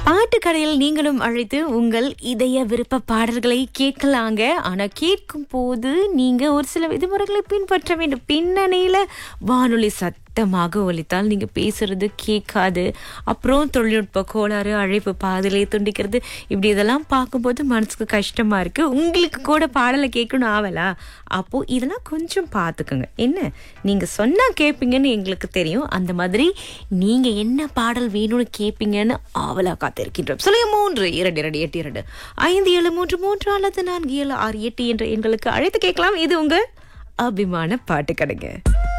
பாட்டுக்கடையில் நீங்களும் அழைத்து உங்கள் இதய விருப்ப பாடல்களை கேட்கலாங்க ஆனா கேட்கும் போது நீங்க ஒரு சில விதிமுறைகளை பின்பற்ற வேண்டும் பின்னணியில வானொலி சத்தமாக ஒலித்தால் நீங்க பேசுறது கேட்காது அப்புறம் தொழில்நுட்ப கோளாறு அழைப்பு பாதிலே துண்டிக்கிறது இப்படி இதெல்லாம் பார்க்கும்போது மனசுக்கு கஷ்டமா இருக்கு உங்களுக்கு கூட பாடலை கேட்கணும் ஆவலா அப்போ இதெல்லாம் கொஞ்சம் பார்த்துக்குங்க என்ன நீங்க சொன்னா கேட்பீங்கன்னு எங்களுக்கு தெரியும் அந்த மாதிரி நீங்க என்ன பாடல் வேணும்னு கேட்பீங்கன்னு ஆவலா காத்திருக்கின்றோம் சொல்லுங்க மூன்று இரண்டு இரண்டு எட்டு இரண்டு ஐந்து ஏழு மூன்று மூன்று அல்லது நான்கு ஏழு ஆறு எட்டு என்ற எண்களுக்கு அழைத்து கேட்கலாம் இது உங்க அபிமான பாட்டு கடைங்க